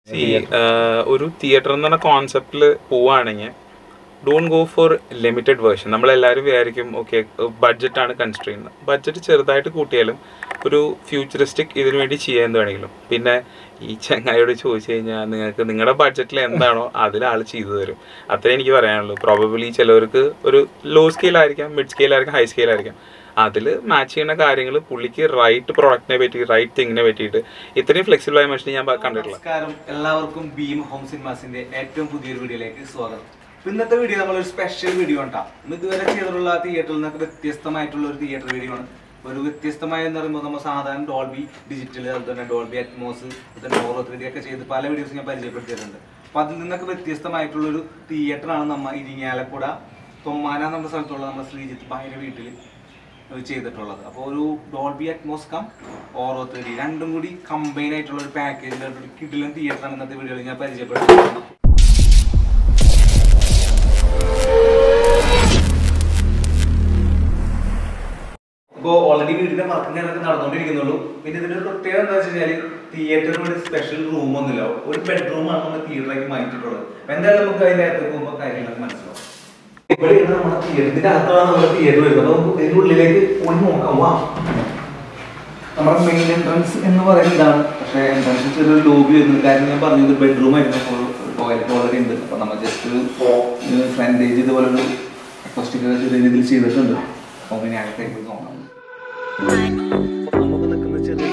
See, ആഹ് ഒരു theatre എന്ന് പറഞ്ഞ കോൺസെപ്റ്റിൽ പോവുകയാണെങ്കിൽ don't go for limited version നമ്മളെല്ലാവരും വിചാരിക്കും ഓക്കെ ബഡ്ജറ്റാണ് കൺസ്ട്രെയിൻ ബഡ്ജറ്റ് ചെറുതായിട്ട് കൂട്ടിയാലും ഒരു ഫ്യൂച്ചറിസ്റ്റിക് ഇതിനു വേണ്ടി ചെയ്യാൻ വേണമെങ്കിലും പിന്നെ ഈ ചങ്ങായിയോട് ചോദിച്ചു കഴിഞ്ഞാൽ നിങ്ങൾക്ക് നിങ്ങളുടെ ബഡ്ജറ്റിൽ എന്താണോ അതിൽ ആൾ ചെയ്തു തരും അത്രേ എനിക്ക് പറയാനുള്ളൂ പ്രോബബിലി ചിലവർക്ക് ഒരു ലോ സ്കെയിൽ ആയിരിക്കാം മിഡ് സ്കെയിൽ ആയിരിക്കാം ഹൈ സ്കെയിൽ ആയിരിക്കാം അതിൽ മാച്ച് ചെയ്യുന്ന കാര്യങ്ങൾ പുള്ളിക്ക് റൈറ്റ് പ്രോഡക്റ്റിനെ പറ്റി റൈറ്റ് തിങ്ങിനെ പറ്റിയിട്ട് ഇത്രയും ഫ്ലെക്സിബിൾ ആയ മനുഷ്യനെ ഞാൻ കണ്ടിട്ടില്ല നമസ്കാരം എല്ലാവർക്കും ബീം ഹോം സിനിമാസിന്റെ ഏറ്റവും പുതിയൊരു വീഡിയോയിലേക്ക് സ്വാഗതം ഇപ്പൊ ഇന്നത്തെ വീഡിയോ നമ്മളൊരു സ്പെഷ്യൽ വീഡിയോ ഉണ്ടാവും ഇന്ന് ഇതുവരെ ചെയ്തിട്ടുള്ള തിയേറ്ററിൽ നിന്നൊക്കെ വ്യത്യസ്തമായിട്ടുള്ള ഒരു തിയേറ്റർ വീഡിയോ ആണ് ഒരു വ്യത്യസ്തമായ എന്ന് പറയുമ്പോൾ നമ്മൾ സാധാരണ ഡോൾബി ഡിജിറ്റൽ അതുപോലെ തന്നെ ഡോൾബി അറ്റ്മോസ് അതുപോലെ ഓറോ ത്രീ ഒക്കെ ചെയ്ത് പല വീഡിയോസ് ഞാൻ പരിചയപ്പെടുത്തിയിട്ടുണ്ട് അപ്പൊ അതിൽ നിന്നൊക്കെ വ്യത്യസ്തമായിട്ടുള്ള ഒരു തിയേറ്ററാണ് നമ്മ ഇരിങ്ങാലക്കുട തൊമ്മാന നമ്മുടെ സ്ഥലത്തുള്ള നമ്മുടെ ശ്രീജിത്ത് ഭായിയുടെ വീട്ടിൽ ചെയ്തിട്ടുള്ളത് അപ്പോൾ ഒരു Dolby Atmos cum Auro three D രണ്ടും കൂടി കമ്പൈൻ ആയിട്ടുള്ള ഒരു പാക്കേജിൽ ഒരു കിഡിലും തിയേറ്ററാണ് ഇന്നത്തെ വീഡിയോയിൽ ഞാൻ പരിചയപ്പെടുത്തുന്നത് ഇപ്പോൾ ഓൾറെഡി വീടിന്റെ വർക്കിന്റെ ഒക്കെ നടന്നുകൊണ്ടിരിക്കുന്നുള്ളൂ പിന്നെ ഇതിന്റെ ഒരു പ്രത്യേകത എന്താ വെച്ച് കഴിഞ്ഞാൽ തിയേറ്ററിന് വേണ്ടി സ്പെഷ്യൽ റൂം ഒന്നുമില്ല ഒരു ബെഡ്റൂമാണ് നമ്മൾ തിയേറ്ററാക്കി മാറ്റിയിട്ടുള്ളത് അപ്പൊ എന്തായാലും നമുക്ക് അതിന്റെ അകത്ത് പോകുമ്പോൾ കാര്യങ്ങളൊക്കെ മനസ്സിലാവും ഇവിടെയാണ് നമ്മുടെ തിയേറ്റർ ഇതിന്റെ അകത്താണ് നമ്മുടെ തിയേറ്റർ വരുന്നത് അപ്പൊ നമുക്ക് ഇതിന്റെ ഉള്ളിലേക്ക് പോയി നോക്കാം വാ നമ്മുടെ മെയിൻ എൻട്രൻസ് എന്ന് പറയുന്നത് ഇതാണ് പക്ഷേ എൻട്രൻസ് ചെറിയൊരു ലോബി വരുന്നുണ്ട് കാര്യം ഞാൻ പറഞ്ഞത് ബെഡ്റൂം ആയിരുന്നു ടോയ്ലറ്റ് ഓൾറെഡി ഉണ്ട് അപ്പൊ നമ്മൾ ജസ്റ്റ് ഒരു ഫ്രണ്ടേജ് ഇതുപോലെ ഒരു അക്വസ്റ്റിക് ചെറിയ രീതിയിൽ ചെയ്തിട്ടുണ്ട് അപ്പോൾ പിന്നെ അകത്തേക്ക് നോക്കാം നമുക്ക് നിൽക്കുന്ന ചെറിയ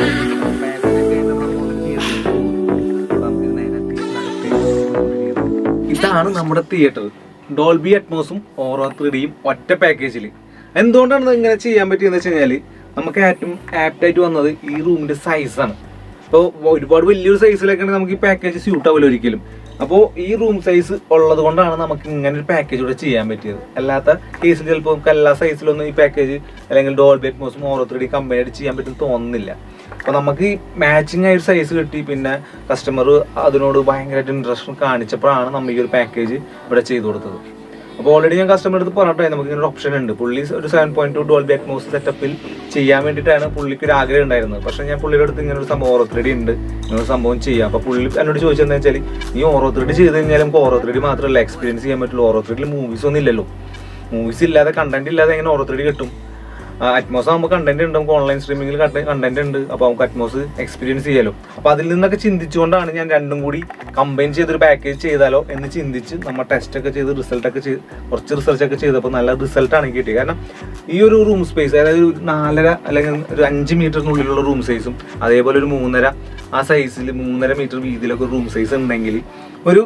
ഇതാണ് നമ്മുടെ തിയേറ്റർ ഡോൾബി അറ്റ്മോസും ഓറോ ത്രീ ഡിയും ഒറ്റ പാക്കേജിൽ എന്തുകൊണ്ടാണ് ഇത് ഇങ്ങനെ ചെയ്യാൻ പറ്റിയെന്ന് വെച്ച് കഴിഞ്ഞാൽ നമുക്ക് ഏറ്റവും ആപ്റ്റായിട്ട് വന്നത് ഈ റൂമിന്റെ സൈസാണ് അപ്പോൾ ഒരുപാട് വലിയൊരു സൈസിലൊക്കെയാണ് നമുക്ക് ഈ പാക്കേജ് സ്യൂട്ട് ആവില്ല ഒരിക്കലും അപ്പോൾ ഈ റൂം സൈസ് ഉള്ളത് കൊണ്ടാണ് നമുക്ക് ഇങ്ങനെ ഒരു പാക്കേജ് ഇവിടെ ചെയ്യാൻ പറ്റിയത് അല്ലാത്ത കേസിൽ ചിലപ്പോൾ നമുക്ക് എല്ലാ സൈസിലൊന്നും ഈ പാക്കേജ് അല്ലെങ്കിൽ ഡോൾബി അറ്റ്മോസും ഓറോ ത്രീ ഡി കമ്പയർഡ് ചെയ്യാൻ പറ്റും തോന്നുന്നില്ല അപ്പോൾ നമുക്ക് ഈ മാച്ചിങ് ആയ ഒരു സൈസ് കിട്ടി പിന്നെ കസ്റ്റമർ അതിനോട് ഭയങ്കരമായിട്ട് ഇൻട്രസ്റ്റ് കാണിച്ചപ്പോഴാണ് നമ്മൾ ഈ ഒരു പാക്കേജ് ഇവിടെ ചെയ്തു കൊടുത്തത് അപ്പോൾ ഓൾറെഡി ഞാൻ കസ്റ്റമർ അടുത്ത് പറഞ്ഞിട്ടായി നമുക്ക് ഇങ്ങനെ ഒരു ഓപ്ഷൻ ഉണ്ട് പുള്ളി ഒരു seven point two Dolby Atmos സെറ്റപ്പിൽ ചെയ്യാൻ വേണ്ടിയിട്ടാണ് പുള്ളിക്ക് ഒരു ആഗ്രഹം ഉണ്ടായിരുന്നത് പക്ഷേ ഞാൻ പുള്ളിയുടെ അടുത്ത് ഇങ്ങനെ ഒരു സംഭവം ഓറോ ത്രീ ഡി ഉണ്ട് ഇങ്ങനെ ഒരു സംഭവം ചെയ്യാം അപ്പോൾ പുള്ളി എന്നോട് ചോദിച്ചതെന്ന് വെച്ചാൽ ഈ ഓറോ ത്രീ ഡി ചെയ്ത് കഴിഞ്ഞാൽ നമുക്ക് ഓറോ ത്രീ ഡി മാത്രമല്ല എക്സ്പീരിയൻസ് ചെയ്യാൻ പറ്റുള്ളൂ ഓറോ ത്രീ ഡിയിൽ മൂവീസ് ഒന്നും ഇല്ലല്ലോ മൂവീസ് ഇല്ലാതെ കണ്ടന്റ് ഇല്ലാതെ എങ്ങനെ ഓറോ ത്രീ ഡി കിട്ടും അറ്റ്മോസ് ആകുമ്പോൾ കണ്ടന്റ് ഉണ്ട് നമുക്ക് ഓൺലൈൻ സ്ട്രീമിംഗിൽ കണ്ടന്റ് ഉണ്ട് അപ്പോൾ നമുക്ക് അറ്റ്മോസ് എക്സ്പീരിയൻസ് ചെയ്യാലോ അപ്പോൾ അതിൽ നിന്നൊക്കെ ചിന്തിച്ചുകൊണ്ടാണ് ഞാൻ രണ്ടും കൂടി കമ്പൈൻ ചെയ്തൊരു പാക്കേജ് ചെയ്താലോ എന്ന് ചിന്തിച്ച് നമ്മൾ ടെസ്റ്റ് ഒക്കെ ചെയ്ത് റിസൾട്ട് ഒക്കെ ചെയ്ത് കുറച്ച് റിസർച്ച് ഒക്കെ ചെയ്തപ്പോൾ നല്ല റിസൾട്ടാണ് എനിക്ക് കിട്ടിയത് കാരണം ഈ ഒരു റൂം സ്പേസ് അതായത് ഒരു നാലര അല്ലെങ്കിൽ ഒരു അഞ്ച് മീറ്ററിനുള്ളിലുള്ള റൂം സൈസും അതേപോലെ ഒരു മൂന്നര ആ സൈസിൽ മൂന്നര മീറ്റർ വീതിയിലൊക്കെ റൂം സൈസ് ഉണ്ടെങ്കിൽ ഒരു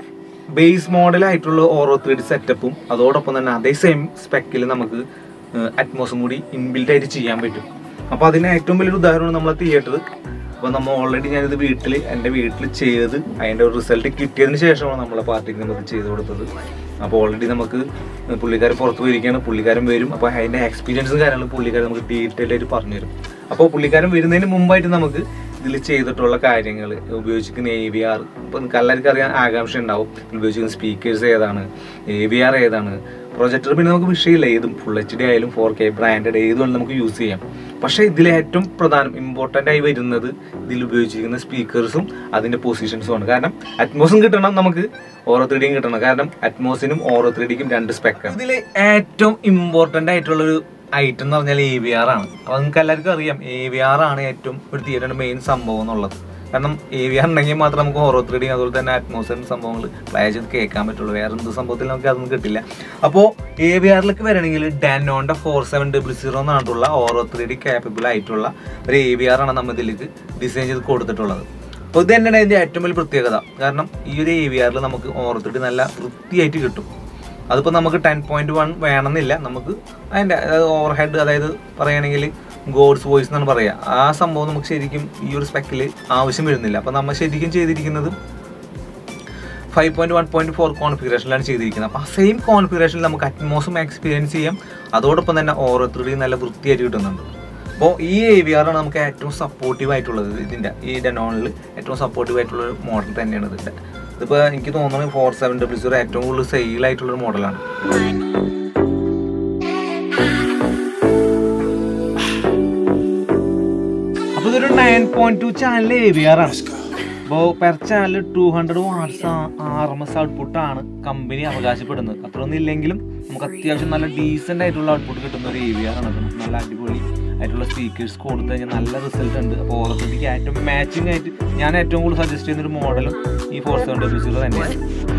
ബേസ് മോഡലായിട്ടുള്ള ഓരോ ത്രീ ഡി സെറ്റപ്പും അതോടൊപ്പം തന്നെ അതേ സെയിം സ്പെക്കിൽ നമുക്ക് അറ്റ്മോസും കൂടി ഇൻബിൽറ്റ് ആയിട്ട് ചെയ്യാൻ പറ്റും അപ്പോൾ അതിന് ഏറ്റവും വലിയൊരു ഉദാഹരണമാണ് നമ്മളെ തിയേറ്റർ അപ്പോൾ നമ്മൾ ഓൾറെഡി ഞാനിത് വീട്ടിൽ എൻ്റെ വീട്ടിൽ ചെയ്ത് അതിൻ്റെ ഒരു റിസൾട്ട് കിട്ടിയതിന് ശേഷമാണ് നമ്മളെ പാർട്ടിക്ക് നമുക്ക് ചെയ്ത് കൊടുത്തത് അപ്പോൾ ഓൾറെഡി നമുക്ക് പുള്ളിക്കാരൻ പുറത്ത് പോയിരിക്കുകയാണ് പുള്ളിക്കാരൻ വരും അപ്പോൾ അതിൻ്റെ എക്സ്പീരിയൻസും കാര്യങ്ങളും പുള്ളിക്കാരൻ നമുക്ക് ഡീറ്റെയിൽ ആയിട്ട് പറഞ്ഞു തരും അപ്പോൾ പുള്ളിക്കാരൻ വരുന്നതിന് മുമ്പായിട്ട് നമുക്ക് ഇതിൽ ചെയ്തിട്ടുള്ള കാര്യങ്ങൾ ഉപയോഗിച്ചിരിക്കുന്ന എ വി ആർ ഇപ്പം നിങ്ങൾക്ക് എല്ലാവർക്കും അറിയാൻ ആകാംക്ഷ ഉണ്ടാവും ഉപയോഗിച്ചിരിക്കുന്ന സ്പീക്കേഴ്സ് ഏതാണ് എ വി ആർ ഏതാണ് പ്രൊജക്ടർ പിന്നെ നമുക്ക് വിഷയമില്ല ഏതും ഫുൾ എച്ച് ഡി ആയാലും ഫോർ കെ ബ്രാൻഡഡ് ഏത് വേണം നമുക്ക് യൂസ് ചെയ്യാം പക്ഷേ ഇതിൽ ഏറ്റവും പ്രധാനം ഇമ്പോർട്ടൻ്റ് ആയി വരുന്നത് ഇതിൽ ഉപയോഗിച്ചിരിക്കുന്ന സ്പീക്കേഴ്സും അതിൻ്റെ പൊസിഷൻസും ആണ് കാരണം അറ്റ്മോസും കിട്ടണം നമുക്ക് ഓരോ ത്രീ ഡിയും കിട്ടണം കാരണം അറ്റ്മോസിനും ഓരോ ത്രീ ഡിക്കും രണ്ട് സ്പെക്കാണ് ഇതിൽ ഏറ്റവും ഇമ്പോർട്ടൻ്റ് ആയിട്ടുള്ളൊരു ഐറ്റം എന്ന് പറഞ്ഞാൽ എ വി ആർ ആണ് അപ്പോൾ നിങ്ങൾക്ക് എല്ലാവർക്കും അറിയാം എ വി ആർ ആണ് ഏറ്റവും ഒരു തിയേറ്ററിൻ്റെ മെയിൻ സംഭവം എന്നുള്ളത് കാരണം എ വി ആർ ഉണ്ടെങ്കിൽ മാത്രം നമുക്ക് ഓരോ ത്രീ ഡി അതുപോലെ തന്നെ അറ്റ്മോസ്ഫിയർ സംഭവങ്ങൾ പ്ലേ ചെയ്ത് കേൾക്കാൻ പറ്റുള്ളൂ വേറെ എന്ത് സംഭവത്തിൽ നമുക്ക് അതൊന്നും കിട്ടില്ല അപ്പോൾ എ വി ആറിലേക്ക് വരണമെങ്കിൽ ഡാനോൻ്റെ ഫോർ സെവൻ ഡബിൾ സീറോ എന്നായിട്ടുള്ള ഓരോ ത്രീ ഡി കാപ്പബിൾ ആയിട്ടുള്ള ഒരു എ വി ആർ ആണ് നമ്മൾ ഇതിലേക്ക് ഡിസൈൻ ചെയ്ത് കൊടുത്തിട്ടുള്ളത് അപ്പോൾ ഇത് തന്നെയാണ് ഇതിൻ്റെ ഏറ്റവും വലിയ പ്രത്യേകത കാരണം ഈ ഒരു എ വി ആറിൽ നമുക്ക് ഓരോ ത്രീ ഡി നല്ല വൃത്തിയായിട്ട് കിട്ടും അതിപ്പോൾ നമുക്ക് ടെൻ പോയിന്റ് വൺ വേണമെന്നില്ല നമുക്ക് അതിൻ്റെ ഓവർ ഹെഡ് അതായത് പറയുകയാണെങ്കിൽ ഗോഡ്സ് വോയിസ് എന്നാണ് പറയുക ആ സംഭവം നമുക്ക് ശരിക്കും ഈ ഒരു സ്പെക്കിൽ ആവശ്യം വരുന്നില്ല അപ്പോൾ നമ്മൾ ശരിക്കും ചെയ്തിരിക്കുന്നത് five point one point four കോൺഫിഗറേഷനിലാണ് ചെയ്തിരിക്കുന്നത് അപ്പോൾ ആ സെയിം കോൺഫിഗറേഷനിൽ നമുക്ക് അറ്റ്മോസും എക്സ്പീരിയൻസ് ചെയ്യാം അതോടൊപ്പം തന്നെ ഓരോരുത്തരുടെയും നല്ല വൃത്തിയായിട്ട് കിട്ടുന്നുണ്ട് അപ്പോൾ ഈ എ വി ആറാണ് നമുക്ക് ഏറ്റവും സപ്പോർട്ടീവ് ആയിട്ടുള്ളത് ഇതിൻ്റെ ഈ ഡെനോണിൽ ഏറ്റവും സപ്പോർട്ടീവ് ആയിട്ടുള്ള ഒരു മോഡൽ തന്നെയാണ് ഇതിൻ്റെ ഇതിപ്പോൾ എനിക്ക് തോന്നുന്നത് ഫോർ സെവൻ ഡബിൾ സീറോ ഏറ്റവും കൂടുതൽ സെയിൽ ആയിട്ടുള്ള ഒരു മോഡലാണ് അപ്പോൾ ഇതൊരു nine point two channel A V R ആണ് അപ്പോൾ per channel two hundred watts R M S ഔട്ട്പുട്ടാണ് കമ്പനി അവകാശപ്പെടുന്നത് അത്രയൊന്നും ഇല്ലെങ്കിലും നമുക്ക് അത്യാവശ്യം നല്ല ഡീസൻ്റ് ആയിട്ടുള്ള ഔട്ട്പുട്ട് കിട്ടുന്ന ഒരു എ വി ആർ ആണ് ഇത്. നല്ല അടിപൊളി ആയിട്ടുള്ള സ്പീക്കേഴ്സ് കൊടുത്തു കഴിഞ്ഞാൽ നല്ല റിസൾട്ട് ഉണ്ട് അപ്പോൾ ഓർത്തോട്ടിക്ക് ഏറ്റവും മാച്ചിങ് ആയിട്ട് ഞാൻ ഏറ്റവും കൂടുതൽ സജസ്റ്റ് ചെയ്യുന്ന ഒരു മോഡലും ഈ ഫോർ സെവൻ ഡബ്ല്യു സീറോ തന്നെയാണ്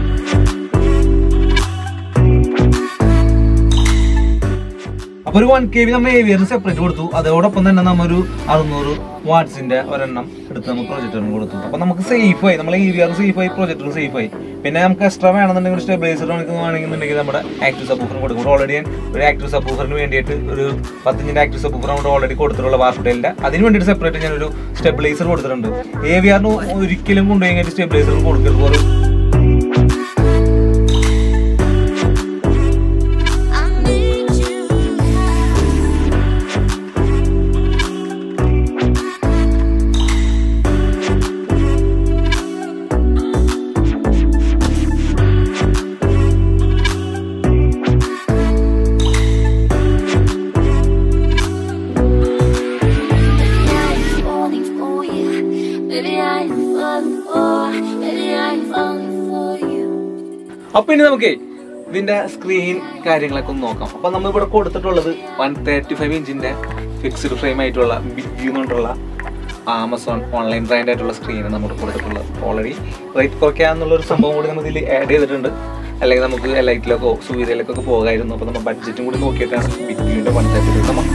അപ്പൊ ഒരു വൺ കെ ബി നമ്മൾ ഏവിയറിന് സെപ്പറേറ്റ് കൊടുത്തു അതോടൊപ്പം തന്നെ നമ്മ ഒരു അറുന്നൂറ് വാട്സിന്റെ ഒരെണ്ണം എടുത്ത് നമ്മൾ പ്രൊജക്ടറിന് കൊടുത്തു അപ്പൊ നമുക്ക് സേഫ് ആയി നമ്മൾ ഏവിയർ സേഫ് ആയി പ്രൊജക്ടർ സേഫ് ആയി പിന്നെ നമുക്ക് എക്സ്ട്രാ വേണമെന്നുണ്ടെങ്കിൽ സ്റ്റെബിലൈസർ വേണമെന്നുണ്ടെങ്കിൽ നമ്മുടെ ആക്റ്റീവ് സബൂഫറിന് കൊടുക്കും ഓൾറെഡി ഞാൻ ഒരു ആക്റ്റീവ് സബൂഫറിന് വേണ്ടിയിട്ട് ഒരു പത്തിഞ്ചിന്റെ ആക്റ്റീവ് സബൂഫർ നമ്മൾ ഓൾറെഡി കൊടുത്തിട്ടുള്ള വാർഫിഡലിന്റെ അതിന് വേണ്ടിയിട്ട് സെപ്പറേറ്റ് ഞാൻ ഒരു സ്റ്റെബിലൈസർ കൊടുത്തിട്ടുണ്ട് ഏവിയറിന് ഒരിക്കലും കൊണ്ടുപോയി കഴിഞ്ഞിട്ട് സ്റ്റെബിലൈസർ കൊടുക്കരുത് ഒരു I need you. Baby, I'm falling for you. Baby, I'm falling for. Baby, I'm falling for you. അപ്പൊ ഇനി നമുക്ക് ഇതിന്റെ സ്ക്രീൻ കാര്യങ്ങളൊക്കെ ഒന്ന് നോക്കാം അപ്പൊ നമ്മൾ ഇവിടെ കൊടുത്തിട്ടുള്ളത് വൺ തേർട്ടി ഫൈവ് ഇഞ്ചിന്റെ ഫിക്സ്ഡ് ഫ്രെയിം ആയിട്ടുള്ള ബിഗ് വ്യൂ എന്നുള്ള ആമസോൺ ഓൺലൈൻ ബ്രാൻഡ് ആയിട്ടുള്ള സ്ക്രീൻ നമ്മൾ കൊടുത്തിട്ടുള്ളത് ഓൾറെഡി റേറ്റ് കുറയ്ക്കാന്നുള്ള ഒരു സംഭവം കൂടി നമ്മൾ ഇതിൽ ആഡ് ചെയ്തിട്ടുണ്ട് അല്ലെങ്കിൽ നമുക്ക് ലൈറ്റിലേക്കോ സുവിധയിലേക്കൊക്കെ പോകായിരുന്നു അപ്പൊ നമ്മൾ ബഡ്ജറ്റും കൂടി നോക്കിയിട്ടാണ് ബിഗ് വ്യൂവിന്റെ വൺ തേർട്ടി ഫൈവ് നമ്മൾ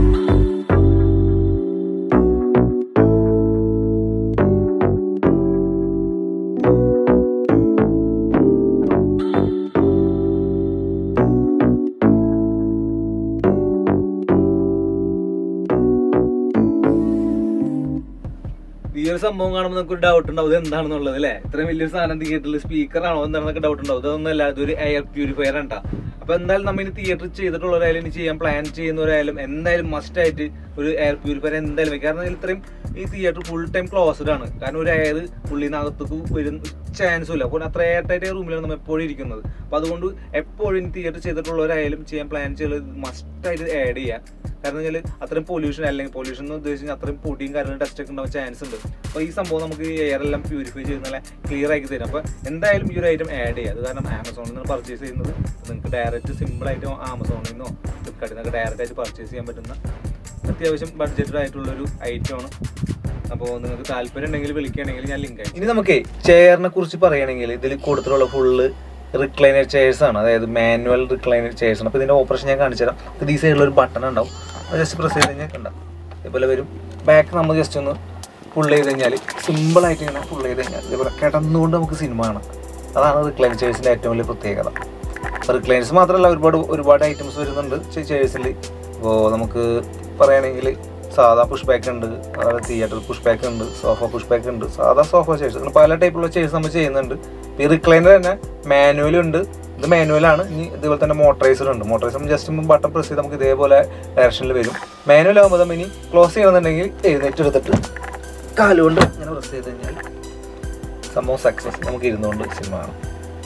ഈ ഒരു സംഭവം കാണുമ്പോൾ നമുക്ക് ഒരു ഡൗട്ട് ഉണ്ടാവും ഇത് എന്താണെന്നുള്ളത് അല്ലേ ഇത്രയും വലിയൊരു സാധനം തിയേറ്ററിൽ സ്പീക്കർ ആണോ എന്താണെന്നൊക്കെ ഡൗട്ട് ഉണ്ടാവും ഇതൊന്നുമല്ല ഇതൊരു എയർ പ്യൂരിഫയർ ആണ് അപ്പൊ എന്തായാലും നമ്മൾ ഇനി തിയേറ്റർ ചെയ്തിട്ടുള്ളവരായാലും ഇനി ചെയ്യാൻ പ്ലാൻ ചെയ്യുന്നവരായാലും എന്തായാലും മസ്റ്റ് ആയിട്ട് ഒരു എയർ പ്യൂരിഫയർ എന്തായാലും വെക്കും കാരണം ഇതിൽ ഇത്രയും ഈ തിയേറ്റർ ഫുൾ ടൈം ക്ലോസ്ഡ് ആണ് കാരണം ഒരു എയർ ഉള്ളിനകത്തേക്ക് വരുന്ന ചാൻസും ഇല്ല അപ്പോൾ അത്ര എയർ ടൈറ്റ് റൂമിലാണ് നമ്മൾ എപ്പോഴും ഇരിക്കുന്നത് അപ്പോൾ അതുകൊണ്ട് എപ്പോഴും ഇനി തിയേറ്റർ ചെയ്തിട്ടുള്ളവരായാലും ചെയ്യാൻ പ്ലാൻ ചെയ്യുന്നത് മസ്റ്റ് ആയിട്ട് ആഡ് ചെയ്യാം കാരണം വെച്ചാൽ അത്രയും പൊല്യൂഷൻ അല്ലെങ്കിൽ പൊല്യൂഷൻ എന്ന് ഉദ്ദേശിച്ചാൽ അത്രയും പൊടിയും കാര്യങ്ങളും ടെസ്റ്റ് ഒക്കെ ഉണ്ടാവാൻ ചാൻസ് ഉണ്ട് അപ്പോൾ ഈ സംഭവം നമുക്ക് ഈ എയർ എല്ലാം പ്യൂരിഫൈ ചെയ്ത് നല്ല ക്ലിയർ ആക്കി തരും അപ്പോൾ എന്തായാലും ഈ ഒരു ഐറ്റം ആഡ് ചെയ്യുക അത് കാരണം ആമസോണിൽ നിന്ന് പർച്ചേസ് ചെയ്യുന്നത് നിങ്ങൾക്ക് ഡയറക്റ്റ് സിമ്പിൾ ആയിട്ട് ആമസോണിൽ നിന്നോ ഫ്ലിപ്കാർട്ടിൽ നിന്നൊക്കെ ഡയറക്റ്റ് ആയിട്ട് പർച്ചേസ് ചെയ്യാൻ പറ്റുന്ന അത്യാവശ്യം ബഡ്ജറ്റഡ് ആയിട്ടുള്ളൊരു ഐറ്റമാണ് അപ്പോൾ നിങ്ങൾക്ക് താല്പര്യം ഉണ്ടെങ്കിൽ വിളിക്കുകയാണെങ്കിൽ ഞാൻ ലിങ്ക് ഇനി നമുക്ക് ചെയറിനെ കുറിച്ച് പറയുകയാണെങ്കിൽ ഇതിൽ കൊടുത്തിട്ടുള്ള ഫുള്ള് റിക്ലൈനർ ചെയർസ് ആണ് അതായത് മാനുവൽ റിക്ലൈനർ ചെയർസ് ആണ് അപ്പോൾ ഇതിൻ്റെ ഓപ്പറേഷൻ ഞാൻ കാണിച്ചു തരാം ഇത് ഈ സൈഡിൽ ഒരു ബട്ടൺ ഉണ്ടാവും അത് ജസ്റ്റ് പ്രസ് ചെയ്ത് കഴിഞ്ഞാൽ കണ്ടാം ഇതുപോലെ വരും ബാക്ക് നമ്മൾ ജസ്റ്റ് ഒന്ന് ഫുൾ ചെയ്ത് കഴിഞ്ഞാൽ സിമ്പിളായിട്ട് ഇങ്ങനെ ഫുൾ ചെയ്ത് കഴിഞ്ഞാൽ ഇതേപോലെ കിടന്നുകൊണ്ട് നമുക്ക് സിനിമ കാണാം അതാണ് റിക്ലൈനർ ചെയർസിൻ്റെ ഏറ്റവും വലിയ പ്രത്യേകത റിക്ലൈനേഴ്സ് മാത്രമല്ല ഒരുപാട് ഒരുപാട് ഐറ്റംസ് വരുന്നുണ്ട് ചെയേഴ്സിൽ അപ്പോൾ നമുക്ക് പറയുകയാണെങ്കിൽ സാധാ പുഷ് ബാക്ക് ഉണ്ട് അതായത് തിയേറ്റർ പുഷ് ബാക്ക് ഉണ്ട് സോഫ പുഷ് ബാക്ക് ഉണ്ട് സാധാ സോഫ ചെയേഴ്സ് അങ്ങനെ പല ടൈപ്പുള്ള ചെയേഴ്സ് നമ്മൾ ചെയ്യുന്നുണ്ട് ഈ റിക്ലൈനർ തന്നെ മാനുവലും ഉണ്ട് ഇത് മാനുവലാണ് ഇനി ഇതുപോലെ തന്നെ മോട്ടറൈസർ ഉണ്ട് മോട്ടറൈസർ ജസ്റ്റ് ബട്ടൺ പ്രസ് ചെയ്ത് നമുക്ക് ഇതേപോലെ ഡയറക്ഷനിൽ വരും മാനുവൽ ആകുമ്പോൾ നമ്മൾ ഇനി ക്ലോസ് ചെയ്യണമെന്നുണ്ടെങ്കിൽ എഴുന്നേറ്റ് എടുത്തിട്ട് കാലുകൊണ്ട് ഇങ്ങനെ പ്രസ് ചെയ്ത് കഴിഞ്ഞാൽ സംഭവം സക്സസ് നമുക്ക് ഇരുന്നുകൊണ്ട് സിനിമ കാണാം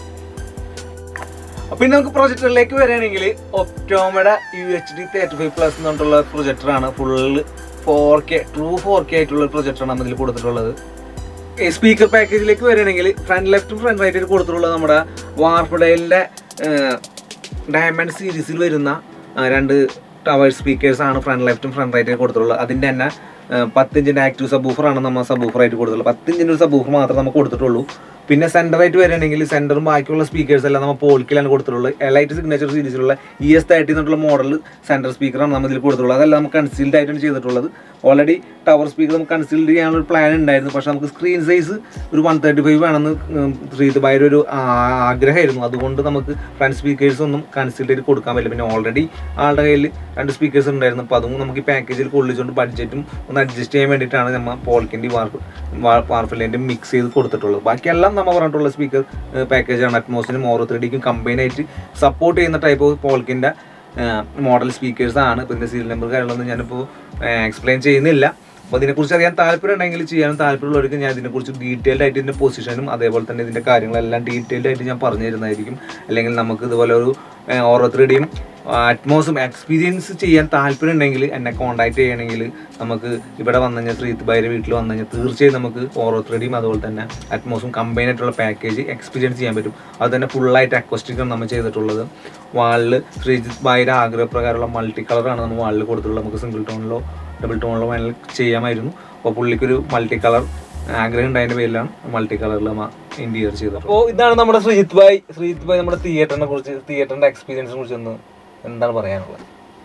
അപ്പൊ ഇനി നമുക്ക് പ്രൊജക്ടറിലേക്ക് വരികയാണെങ്കിൽ ഒപ്റ്റോമയുടെ U H D thirty five plus എന്നുള്ള പ്രൊജക്ടറാണ് full four K true four K ആയിട്ടുള്ള പ്രൊജക്ടറാണ് നമ്മൾ ഇതിൽ കൊടുത്തിട്ടുള്ളത് സ്പീക്കർ പാക്കേജിലേക്ക് വരികയാണെങ്കിൽ ഫ്രണ്ട് ലെഫ്റ്റും ഫ്രണ്ട് റൈറ്റും കൊടുത്തിട്ടുള്ളത് നമ്മുടെ വാർഫഡൈലിൻ്റെ ഡയമണ്ട് സീരീസിൽ വരുന്ന ആ, രണ്ട് ടവർ സ്പീക്കേഴ്സ് ആണ് ഫ്രണ്ട് ലെഫ്റ്റും ഫ്രണ്ട് റൈറ്റും കൊടുത്തിട്ടുള്ളത് അതിൻ്റെ തന്നെ പത്തിഞ്ചിൻ്റെ ആക്റ്റീവ് സബൂഫറാണ് നമ്മൾ സബൂഫറായിട്ട് കൊടുത്തിട്ടുള്ളത് പത്തിഞ്ചിൻ്റെ ഒരു സബൂഫർ മാത്രമേ നമുക്ക് കൊടുത്തിട്ടുള്ളൂ പിന്നെ സെൻറ്ററായിട്ട് വരികയാണെങ്കിൽ സെൻറ്ററും ബാക്കിയുള്ള സ്പീക്കേഴ്സ് എല്ലാം നമ്മൾ പോൾക്കിലാണ് കൊടുത്തിട്ടുള്ളത് എലൈറ്റ് സിഗ്നേച്ചർ സീരീസിലുള്ള ഇ എസ് തേർട്ടി എന്നുള്ള മോഡൽ സെൻറ്റർ സ്പീക്കറാണ് നമ്മൾ ഇതിൽ കൊടുത്തിട്ടുള്ളത് അതെല്ലാം നമുക്ക് കൺസീൽഡ് ആയിട്ടാണ് ചെയ്തിട്ടുള്ളത് ഓൾറെഡി ടവർ സ്പീക്കർ നമുക്ക് കൺസീൽഡ് ചെയ്യാനുള്ള ഒരു പ്ലാൻ ഉണ്ടായിരുന്നു പക്ഷേ നമുക്ക് സ്ക്രീൻ സൈസ് ഒരു വൺ തേർട്ടി ഫൈവ് വേണമെന്ന് ശ്രീത് ബൈയുടെ ഒരു ആ- ആഗ്രഹമായിരുന്നു അതുകൊണ്ട് നമുക്ക് ഫ്രണ്ട് സ്പീക്കേഴ്സ് ഒന്നും കൺസീൽഡ് ചെയ്ത് കൊടുക്കാൻ പറ്റില്ല പിന്നെ ഓൾറെഡി ആളുടെ കയ്യിൽ രണ്ട് സ്പീക്കേഴ്സ് ഉണ്ടായിരുന്നു അപ്പോൾ അതും നമുക്ക് ഈ പാക്കേജിൽ കൊള്ളിച്ചുകൊണ്ട് ബഡ്ജറ്റും ഒന്ന് അഡ്ജസ്റ്റ് ചെയ്യാൻ വേണ്ടിയിട്ടാണ് നമ്മൾ പോൾക്കിൻ്റെ വാർഫ് വാർഫിലിൻ്റെ മിക്സ് ചെയ്ത് കൊടുത്തിട്ടുള്ളത് ബാക്കിയെല്ലാം നമ്മൾ പറഞ്ഞിട്ടുള്ള സ്പീക്കർ പാക്കേജാണ് അറ്റ്മോസിനും ഓരോ ത്രീ ഡിക്കും കമ്പൈൻ ആയിട്ട് സപ്പോർട്ട് ചെയ്യുന്ന ടൈപ്പ് ഓഫ് പോൾക്കിൻ്റെ മോഡൽ സ്പീക്കേഴ്സ് ആണ് ഇപ്പോൾ ഇതിൻ്റെ സീരിയൽ നമ്പർ കാര്യങ്ങളൊന്നും ഞാനിപ്പോൾ എക്സ്പ്ലെയിൻ ചെയ്യുന്നില്ല അപ്പോൾ ഇതിനെക്കുറിച്ച് അറിയാൻ താല്പര്യം ഉണ്ടെങ്കിൽ ചെയ്യാനും താല്പര്യമുള്ളവർക്ക് ഞാൻ ഇതിനെക്കുറിച്ച് ഡീറ്റെയിൽഡ് ആയിട്ട് ഇതിൻ്റെ പൊസിഷനും അതേപോലെ തന്നെ ഇതിൻ്റെ കാര്യങ്ങളെല്ലാം ഡീറ്റെയിൽഡ് ആയിട്ട് ഞാൻ പറഞ്ഞു തരുന്നതായിരിക്കും അല്ലെങ്കിൽ നമുക്ക് ഇതുപോലെ ഒരു ഓരോ ത്രീ ഡിയും അറ്റ്മോസും എക്സ്പീരിയൻസ് ചെയ്യാൻ താല്പര്യം ഉണ്ടെങ്കിൽ എന്നെ കോൺടാക്ട് ചെയ്യണമെങ്കിൽ നമുക്ക് ഇവിടെ വന്നു കഴിഞ്ഞാൽ ശ്രീത്ത് ഭായിയുടെ വീട്ടിൽ വന്നു കഴിഞ്ഞാൽ തീർച്ചയായും നമുക്ക് ഓരോ ത്രീഡിയും അതുപോലെ തന്നെ അറ്റ്മോസും കമ്പൈൻ ആയിട്ടുള്ള പാക്കേജ് എക്സ്പീരിയൻസ് ചെയ്യാൻ പറ്റും അത് തന്നെ ഫുള്ളായിട്ട് അക്വസ്റ്റിക്കാണ് നമ്മൾ ചെയ്തിട്ടുള്ളത് വാളിൽ ശ്രീജിത്ത് ഭായിയുടെ ആഗ്രഹപ്രകാരമുള്ള മൾട്ടി കളറാണ് നമ്മൾ വാളിൽ കൊടുത്തിട്ടുള്ളത് നമുക്ക് സിംഗിൾ ടോണിലോ ഡബിൾ ടോണിലോ വേണമെങ്കിൽ ചെയ്യാമായിരുന്നു അപ്പോൾ പുള്ളിക്കൊരു മൾട്ടി കളർ ആഗ്രഹം ഉണ്ടായതിൻ്റെ പേരിലാണ് മൾട്ടി കളറിൽ നമ്മൾ ഇന്റീരിയർ ചെയ്തത് അപ്പോൾ ഇതാണ് നമ്മുടെ ശ്രീജിത്ത് ഭായ് ശ്രീജിത്ത് ഭായ് നമ്മുടെ തിയേറ്ററിനെ കുറിച്ച് തിയേറ്ററിന്റെ എക്സ്പീരിയൻസിനെ കുറിച്ച് ഒന്ന് എന്താണ് പറയാനുള്ളത്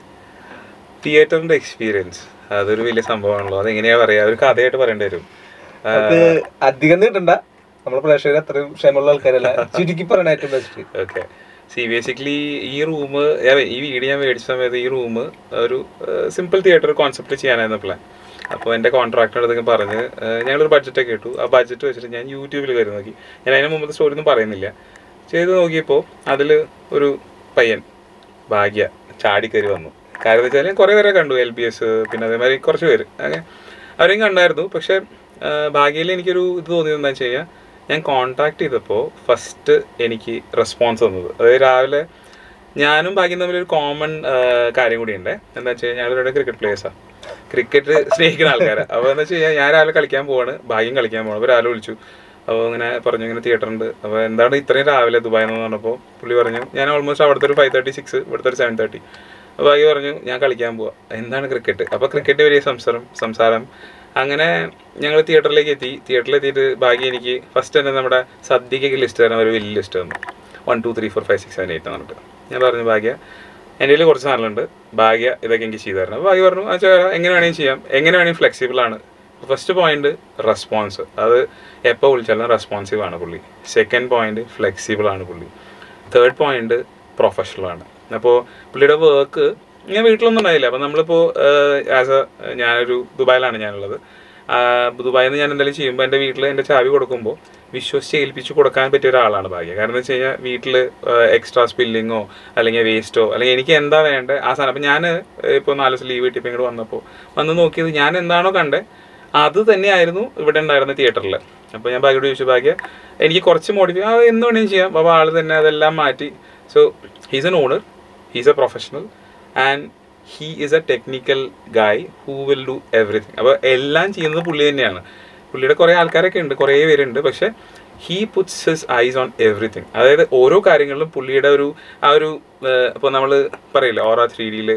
തിയേറ്ററിന്റെ എക്സ്പീരിയൻസ് അതൊരു വലിയ സംഭവമാണല്ലോ അതെങ്ങനെയാ പറയാ ഒരു കഥയായിട്ട് പറയേണ്ടി വരും ആ, അത് അധികം നീട്ടണ്ട നമ്മുടെ പ്രേക്ഷകർ അത്രയും ക്ഷമയുള്ള ആൾക്കാരല്ല ചുരുക്കി പറയണ ഏറ്റവും ബെസ്റ്റ് ഓക്കെ സി ബേസിക്കലി ഈ റൂം ഈ വീട് ഞാൻ മേടിച്ച സമയത്ത് ഈ റൂം ഒരു സിമ്പിൾ തിയേറ്റർ കോൺസെപ്റ്റ് ചെയ്യാനായിരുന്നു പ്ലാൻ അപ്പോൾ എൻ്റെ കോൺട്രാക്ടർ അടുത്തൊക്കെ പറഞ്ഞ് ഏഹ്, ഞങ്ങളൊരു ബഡ്ജറ്റൊക്കെ ഇട്ടു ആ ബഡ്ജറ്റ് വെച്ചിട്ട് ഞാൻ യൂട്യൂബിൽ കയറി നോക്കി ഞാൻ അതിന് മുമ്പത്തെ സ്റ്റോറി ഒന്നും പറയുന്നില്ല ചെയ്ത് നോക്കിയപ്പോൾ അതിൽ ഒരു പയ്യൻ ഭാഗ്യ ചാടി കയറി വന്നു കാര്യം എന്ന് വെച്ചാൽ കുറേ പേരെ കണ്ടു എൽ ബി എസ് പിന്നെ അതേമാതിരി കുറച്ച് പേര് അങ്ങനെ അവരെയും കണ്ടായിരുന്നു പക്ഷേ ഭാഗ്യയിൽ എനിക്കൊരു ഇത് തോന്നിയത് എന്താ വെച്ച് കഴിഞ്ഞാൽ ഞാൻ കോൺടാക്ട് ചെയ്തപ്പോൾ ഫസ്റ്റ് എനിക്ക് റെസ്പോൺസ് തന്നത് അതായത് രാവിലെ ഞാനും ഭാഗ്യം തമ്മിൽ ഒരു കോമൺ കാര്യം കൂടി ഉണ്ട് എന്താ വെച്ച് കഴിഞ്ഞാൽ ഞങ്ങളുടെ ക്രിക്കറ്റ് പ്ലേയേഴ്സാണ് ക്രിക്കറ്റ് സ്നേഹിക്കുന്ന ആൾക്കാരാണ് അപ്പോൾ എന്താ വെച്ച് കഴിഞ്ഞാൽ ഞാൻ രാവിലെ കളിക്കാൻ പോവാണ് ഭാഗ്യം കളിക്കാൻ പോവാണ് അപ്പോൾ രാവിലെ വിളിച്ചു അപ്പോൾ ഇങ്ങനെ പറഞ്ഞു ഇങ്ങനെ തിയേറ്റർ ഉണ്ട് അപ്പോൾ എന്താണ് ഇത്രയും രാവിലെ ദുബായിൽ നിന്ന് പറഞ്ഞപ്പോൾ പുള്ളി പറഞ്ഞു ഞാൻ ഓൾമോസ്റ്റ് അവിടുത്തെ ഒരു ഫൈവ് തേർട്ടി സിക്സ് ഇവിടുത്തെ ഒരു സെവൻ തേർട്ടി അപ്പോൾ ഭാഗ്യ പറഞ്ഞു ഞാൻ കളിക്കാൻ പോവാ എന്താണ് ക്രിക്കറ്റ് അപ്പോൾ ക്രിക്കറ്റ് വലിയ സംസാരം സംസാരം അങ്ങനെ ഞങ്ങൾ തിയേറ്ററിലേക്ക് എത്തി തിയേറ്ററിൽ എത്തിയിട്ട് ഭാഗ്യം എനിക്ക് ഫസ്റ്റ് തന്നെ നമ്മുടെ സദ്യക്കൊക്കെ ലിസ്റ്റ് തരാൻ ഒരു വലിയ ലിസ്റ്റ് തന്നു one two three four five six seven eight എന്ന് പറഞ്ഞിട്ട് ഞാൻ പറഞ്ഞു ഭാഗ്യ എൻ്റെ കയ്യിൽ കുറച്ച് സാധനങ്ങളുണ്ട് ഭാഗ്യ ഇതൊക്കെ എനിക്ക് ചെയ്തു തരണം അപ്പോൾ ഭാഗ്യ പറഞ്ഞു ആ ചേട്ടാ എങ്ങനെ വേണമെങ്കിൽ ചെയ്യാം എങ്ങനെ വേണമെങ്കിൽ ഫ്ലെക്സിബിൾ ആണ് ഫസ്റ്റ് പോയിന്റ് റെസ്പോൺസ് അത് എപ്പോൾ വിളിച്ചാലും റെസ്പോൺസീവ് ആണ് പുള്ളി സെക്കൻഡ് പോയിന്റ് ഫ്ലെക്സിബിൾ ആണ് പുള്ളി തേർഡ് പോയിന്റ് പ്രൊഫഷണൽ ആണ് അപ്പോൾ പുള്ളിയുടെ വർക്ക് ഞാൻ വീട്ടിലൊന്നും ഉണ്ടായില്ല അപ്പോൾ നമ്മളിപ്പോൾ ആസ് എ ഞാനൊരു ദുബായിലാണ് ഞാനുള്ളത് ആ, ദുബായിൽ നിന്ന് ഞാൻ എന്തെങ്കിലും ചെയ്യുമ്പോൾ എൻ്റെ വീട്ടിൽ എൻ്റെ ചാവി കൊടുക്കുമ്പോൾ വിശ്വസിച്ച് ഏൽപ്പിച്ച് കൊടുക്കാൻ പറ്റിയ ഒരാളാണ് ഭാഗ്യ കാരണം എന്ന് വെച്ച് കഴിഞ്ഞാൽ വീട്ടിൽ എക്സ്ട്രാ സ്പില്ലിങ്ങോ അല്ലെങ്കിൽ വേസ്റ്റോ അല്ലെങ്കിൽ എനിക്ക് എന്താ വേണ്ടത് ആ സാധനം അപ്പം ഞാൻ ഇപ്പോൾ നാല് ദിവസം ലീവ് കിട്ടിയപ്പോൾ ഇങ്ങോട്ട് വന്നപ്പോൾ വന്ന് നോക്കിയത് ഞാൻ എന്താണോ കണ്ടേ അത് തന്നെയായിരുന്നു ഇവിടെ ഉണ്ടായിരുന്ന തിയേറ്ററിൽ അപ്പോൾ ഞാൻ ഭാഗ്യോട് ചോദിച്ചു ഭാഗ്യ എനിക്ക് കുറച്ച് മോഡിഫൈ ആ എന്ത് വേണമെങ്കിലും ചെയ്യാം അപ്പോൾ ആൾ തന്നെ അതെല്ലാം മാറ്റി so he's an owner he's a professional and he is a technical guy who will do everything അപ്പോൾ എല്ലാം ചെയ്യുന്നത് പുള്ളി തന്നെയാണ് പുള്ളിയുടെ കുറേ ആൾക്കാരൊക്കെ ഉണ്ട് കുറേ പേരുണ്ട് പക്ഷേ he puts his eyes on everything അതായത് ഓരോ കാര്യങ്ങളിലും പുള്ളിയുടെ ഒരു ആ ഒരു ഇപ്പോൾ നമ്മൾ പറയില്ലേ ഓറ ത്രീ ഡിയിൽ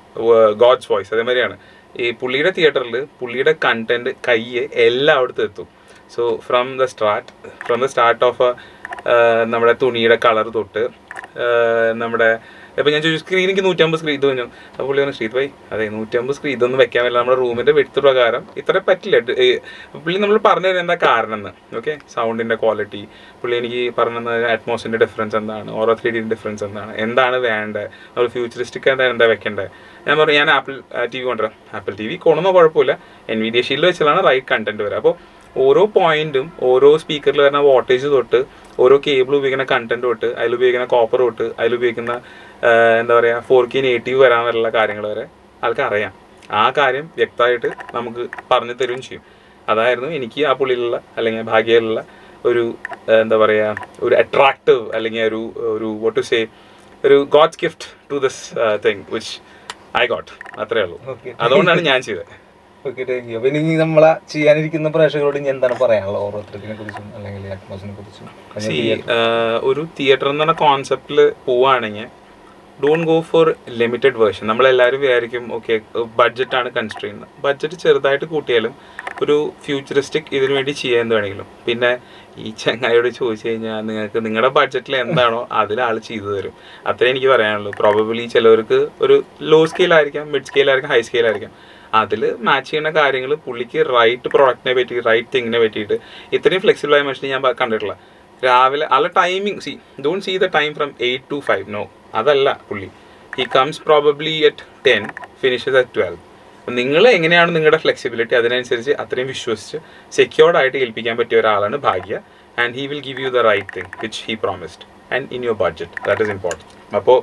ഗോഡ്സ് വോയിസ് അതേമാതിരിയാണ് ഈ പുള്ളിയുടെ തിയേറ്ററിൽ പുള്ളിയുടെ കണ്ടന്റ് കയ്യെ എല്ലായിടത്തും എത്തും so from the start from the start of നമ്മുടെ തുണിയുടെ കളർ തൊട്ട് ആ, നമ്മുടെ ഇപ്പം ഞാൻ ചോദിച്ചു സ്ക്രീൻ എനിക്ക് നൂറ്റമ്പത് സ്ക്രീൻ ഇത് പറഞ്ഞു അപ്പോൾ പുള്ളി പറഞ്ഞു ശ്രീത് ഭായി അതെ നൂറ്റമ്പത് സ്ക്രീൻ ഇതൊന്നും വെക്കാൻ പറ്റില്ല നമ്മുടെ റൂമിൻ്റെ വെടുത്ത് പ്രകാരം ഇത്ര പറ്റില്ല ഡ- ഏ, പുള്ളി നമ്മൾ പറഞ്ഞു തരുന്നത് എന്താ കാരണം എന്ന് ഓക്കെ സൗണ്ടിൻ്റെ ക്വാളിറ്റി പുള്ളി എനിക്ക് പറഞ്ഞു അറ്റ്മോസിൻ്റെ ഡിഫറൻസ് എന്താണ് ഓരോ ത്രീ ഡിൻ്റെ ഡിഫറൻസ് എന്താണ് എന്താണ് വേണ്ടത് നമ്മൾ ഫ്യൂച്ചറിസ്റ്റിക് എന്താ എന്താ വെക്കേണ്ടത് ഞാൻ പറഞ്ഞു ഞാൻ ആപ്പിൾ ടി വി കൊണ്ടുവരാം ആപ്പിൾ ടി വി കൊണ്ടൊന്നും കുഴപ്പമില്ല എൻ വി ഡി ഷീൽഡ് വെച്ചാലാണ് റൈറ്റ് കണ്ടന്റ് വരിക അപ്പോൾ ഓരോ പോയിന്റും ഓരോ സ്പീക്കറിൽ വരുന്ന വോട്ടേജ് തൊട്ട് ഓരോ കേബിൾ ഉപയോഗിക്കുന്ന കണ്ടന്റ് തൊട്ട് അതിൽ ഉപയോഗിക്കുന്ന കോപ്പർ തൊട്ട് അതിൽ ഉപയോഗിക്കുന്ന ആ, എന്താ പറയുക ഫോർ കെ നേറ്റീവ് വരാൻ വരെയുള്ള കാര്യങ്ങൾ വരെ ആൾക്ക് അറിയാം ആ കാര്യം വ്യക്തമായിട്ട് നമുക്ക് പറഞ്ഞു തരുകയും ചെയ്യും അതായിരുന്നു എനിക്ക് ആ പുള്ളിയിലുള്ള അല്ലെങ്കിൽ ഭാഗ്യയിലുള്ള ഒരു ആ, എന്താ പറയുക ഒരു അട്രാക്റ്റീവ് അല്ലെങ്കിൽ ഒരു ഒരു വോട്ട് ടു സേ ഒരു God's gift to this thing which I got അത്രേ ഉള്ളൂ Okay. അതുകൊണ്ടാണ് ഞാൻ ചെയ്തത് ഓക്കെ താങ്ക് യു അപ്പൊ ഇനി നമ്മളെ ചെയ്യാനിരിക്കുന്ന പ്രേക്ഷകരോട് ഇനി എന്താണ് പറയാനുള്ളത് ഓരോരുത്തരത്തിനെ കുറിച്ചും അല്ലെങ്കിൽ അറ്റ്മോസിനെ കുറിച്ചും സി ഒരു തിയേറ്റർ എന്ന് പറഞ്ഞ കോൺസെപ്റ്റിൽ പോവുകയാണെങ്കിൽ don't go for limited version നമ്മളെല്ലാവരും വിചാരിക്കും ഓക്കെ ബഡ്ജറ്റാണ് കൺസ്ട്രെയിൻ ചെയ്യുന്നത് ബഡ്ജറ്റ് ചെറുതായിട്ട് കൂട്ടിയാലും ഒരു ഫ്യൂച്ചറിസ്റ്റിക് ഇതിനു വേണ്ടി ചെയ്യാൻ വേണമെങ്കിലും പിന്നെ ഈ ചങ്ങായിയോട് ചോദിച്ചു കഴിഞ്ഞാൽ നിങ്ങൾക്ക് നിങ്ങളുടെ ബഡ്ജറ്റിൽ എന്താണോ അതിൽ ആൾ ചെയ്തു തരും അത്രേ എനിക്ക് പറയാനുള്ളൂ പ്രോബബിലി ചിലവർക്ക് ഒരു ലോ സ്കെയിൽ ആയിരിക്കാം മിഡ് സ്കെയിൽ ആയിരിക്കാം ഹൈ സ്കെയിൽ ആയിരിക്കാം അതിൽ മാച്ച് ചെയ്യുന്ന കാര്യങ്ങൾ പുള്ളിക്ക് റൈറ്റ് പ്രോഡക്റ്റിനെ പറ്റി റൈറ്റ് തിങ്ങിനെ പറ്റിയിട്ട് ഇത്രയും ഫ്ലെക്സിബിൾ ആയ മനുഷ്യനെ ഞാൻ പ- കണ്ടിട്ടില്ല രാവിലെ അല്ല timing see don't see the time from eight to five no അതല്ല പുള്ളി he comes probably at ten finishes at twelve നിങ്ങൾ എങ്ങനെയാണ് നിങ്ങളുടെ ഫ്ലെക്സിബിലിറ്റി അതിനനുസരിച്ച് അത്രയും വിശ്വസിച്ച് സെക്യൂർഡ് ആയിട്ട് ഏൽപ്പിക്കാൻ പറ്റിയ ഒരാളാണ് Bhagya and he will give you the right thing which he promised and in your budget that is important അപ്പോൾ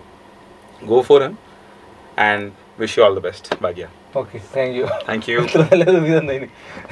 go for him and wish you all the best Bhagya okay thank you thank you ഇത്ര നല്ല review തന്നതിന്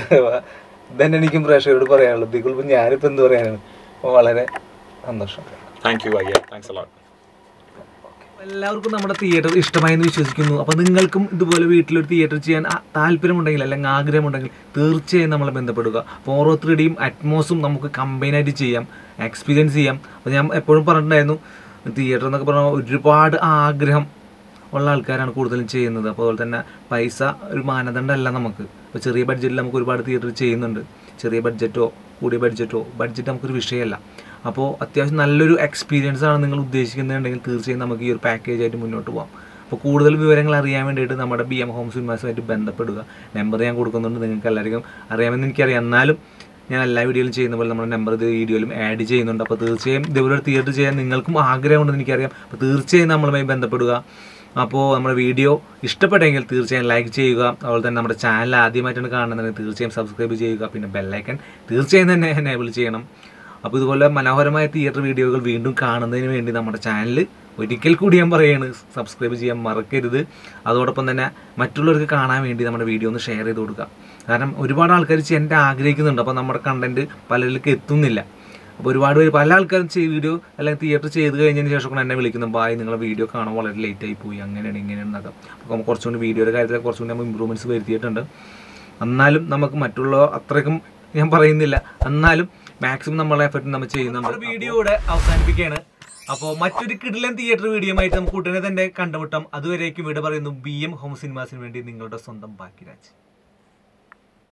ഇതന്നെ എനിക്കും പ്രേക്ഷകരോട് പറയാനുള്ളത് ഇതിപ്പോൾ ഞാനിപ്പോൾ എന്ത് പറയാനാണ് അപ്പോൾ വളരെ സന്തോഷം thank you Bhagya thanks a lot okay എല്ലാവർക്കും നമ്മുടെ തിയേറ്റർ ഇഷ്ടമായി എന്ന് വിശ്വസിക്കുന്നു അപ്പോൾ നിങ്ങൾക്കും ഇതുപോലെ വീട്ടിലൊരു തിയേറ്റർ ചെയ്യാൻ ആ- താല്പര്യമുണ്ടെങ്കിൽ അല്ലെങ്കിൽ ആഗ്രഹമുണ്ടെങ്കിൽ തീർച്ചയായും നമ്മളെ ബന്ധപ്പെടുക ഫോറോ ത്രീ ഡിയും അറ്റ്മോസും നമുക്ക് കമ്പൈനായിട്ട് ചെയ്യാം എക്സ്പീരിയൻസ് ചെയ്യാം അപ്പോൾ ഞാൻ എപ്പോഴും പറഞ്ഞിട്ടുണ്ടായിരുന്നു തിയേറ്റർ എന്നൊക്കെ പറഞ്ഞാൽ ഒരുപാട് ആഗ്രഹം ഉള്ള ആൾക്കാരാണ് കൂടുതലും ചെയ്യുന്നത് അപ്പോൾ അതുപോലെ തന്നെ പൈസ ഒരു മാനദണ്ഡമല്ല നമുക്ക് ഇപ്പോൾ ചെറിയ ബഡ്ജറ്റിൽ നമുക്ക് ഒരുപാട് തിയേറ്റർ ചെയ്യുന്നുണ്ട് ചെറിയ ബഡ്ജറ്റോ കൂടിയ ബഡ്ജറ്റോ ബഡ്ജറ്റ് നമുക്കൊരു വിഷയമല്ല അപ്പോൾ അത്യാവശ്യം നല്ലൊരു എക്സ്പീരിയൻസ് ആണ് നിങ്ങൾ ഉദ്ദേശിക്കുന്നുണ്ടെങ്കിൽ തീർച്ചയായും നമുക്ക് ഈ ഒരു പാക്കേജ് ആയിട്ട് മുന്നോട്ട് പോകാം അപ്പോൾ കൂടുതൽ വിവരങ്ങൾ അറിയാൻ വേണ്ടിയിട്ട് നമ്മുടെ ബി എം ഹോം സിനിമാസുമായിട്ട് ബന്ധപ്പെടുക നമ്പർ ഞാൻ കൊടുക്കുന്നുണ്ട് നിങ്ങൾക്ക് എല്ലാവർക്കും അറിയാമെന്ന് എനിക്കറിയാം എന്നാലും ഞാൻ എല്ലാ വീഡിയോയിലും ചെയ്യുന്ന പോലെ നമ്മുടെ നമ്പർ ഇത് വീഡിയോയിലും ആഡ് ചെയ്യുന്നുണ്ട് അപ്പോൾ തീർച്ചയായും ഇതുപോലെ ഒരു തിയേറ്റർ ചെയ്യാൻ നിങ്ങൾക്കും ആഗ്രഹമുണ്ടെന്ന് എനിക്കറിയാം അപ്പോൾ തീർച്ചയായും നമ്മളുമായി ബന്ധപ്പെടുക അപ്പോൾ നമ്മുടെ വീഡിയോ ഇഷ്ടപ്പെട്ടെങ്കിൽ തീർച്ചയായും ലൈക്ക് ചെയ്യുക അതുപോലെ തന്നെ നമ്മുടെ ചാനൽ ആദ്യമായിട്ടാണ് കാണുന്നതെങ്കിൽ തീർച്ചയായും സബ്സ്ക്രൈബ് ചെയ്യുക പിന്നെ ബെല്ലൈക്കൻ തീർച്ചയായും തന്നെ എനേബിൾ ചെയ്യണം അപ്പോൾ ഇതുപോലെ മനോഹരമായ തിയേറ്റർ വീഡിയോകൾ വീണ്ടും കാണുന്നതിന് വേണ്ടി നമ്മുടെ ചാനൽ ഒരിക്കൽ കൂടി ഞാൻ പറയുകയാണ് സബ്സ്ക്രൈബ് ചെയ്യാൻ മറക്കരുത് അതോടൊപ്പം തന്നെ മറ്റുള്ളവർക്ക് കാണാൻ വേണ്ടി നമ്മുടെ വീഡിയോ ഒന്ന് ഷെയർ ചെയ്ത് കൊടുക്കുക കാരണം ഒരുപാട് ആൾക്കാർ ചെയ്യാൻ ആഗ്രഹിക്കുന്നുണ്ട് അപ്പോൾ നമ്മുടെ കണ്ടന്റ് പലരിലേക്ക് എത്തുന്നില്ല അപ്പോൾ ഒരുപാട് പേര് പല ആൾക്കാരും ചെയ് വീഡിയോ അല്ലെങ്കിൽ തിയേറ്റർ ചെയ്ത് കഴിഞ്ഞതിന് ശേഷം എന്നെ വിളിക്കുന്നു ബായ് നിങ്ങളെ വീഡിയോ കാണാൻ വളരെ ലേറ്റ് ആയി പോയി അങ്ങനെയാണ് ഇങ്ങനെയാണ് എന്നൊക്കെ അപ്പോൾ നമുക്ക് കുറച്ചുകൂടി വീഡിയോയുടെ കാര്യത്തിൽ കുറച്ചുകൂടി നമ്മൾ ഇമ്പ്രൂവ്മെൻറ്റ്സ് വരുത്തിയിട്ടുണ്ട് എന്നാലും നമുക്ക് മറ്റുള്ള അത്രയ്ക്കും ഞാൻ പറയുന്നില്ല എന്നാലും മാക്സിമം നമ്മളെ എഫർട്ട് നമ്മൾ ചെയ്യുന്നുണ്ട് വീഡിയോ ഇവിടെ അവസാനിപ്പിക്കുകയാണ് അപ്പോൾ മറ്റൊരു കിടിലൻ തിയേറ്റർ വീഡിയോ ആയിട്ട് നമുക്ക് ഉടനെ തന്നെ കണ്ടുമുട്ടാം അതുവരേക്കും ഇവിടെ പറയുന്നു ബി എം ഹോം സിനിമാസിന് വേണ്ടി നിങ്ങളുടെ സ്വന്തം ബാക്കിരാജ്